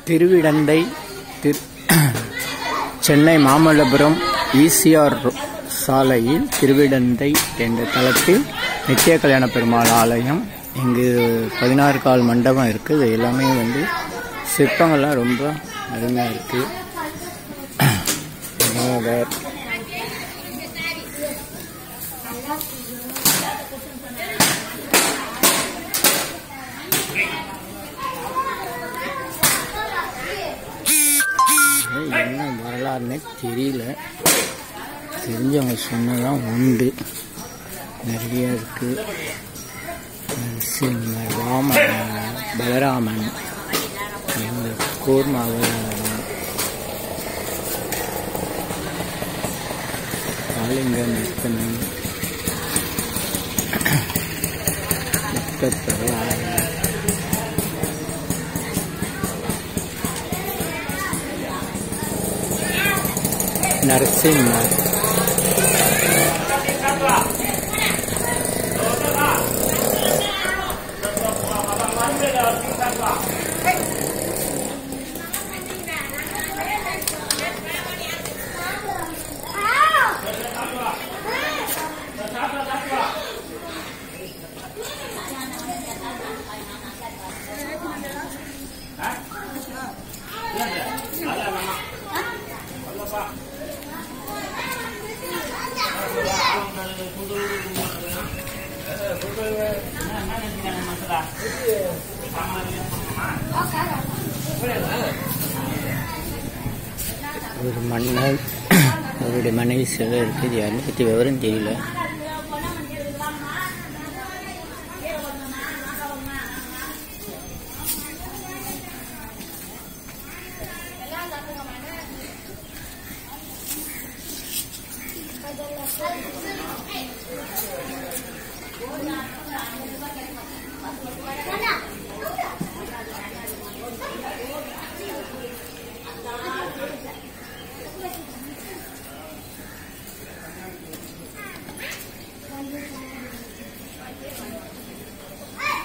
திருவிடந்தை திரு சென்னை மாமல்லபுரம் ஈசிஆர் சாலையில் திருவிடந்தை என்ற தளத்தில் நித்திய கல்யாண பெருமாள் ஆலயம் இங்கு பதினாறு கால் மண்டபம் இருக்குது இது எல்லாமே வந்து சிற்பங்கள்லாம் ரொம்ப அருமையாக இருக்குது விநாயகர் இது என்ன வரலாறுனே தெரியல தெரிஞ்சவங்க சொன்னதான் உண்டு நிறைய இருக்கு நரசிம்மர் ராமன் பலராமன் இந்த கூர்மாவை காளிங்க நிற்கணும் பக்தர் நரசிம்மர் ஒரு மன்னர் அவருடைய மனைவி சிலை இருக்குது இது யாருன்னு பற்றி விவரம் தெரியல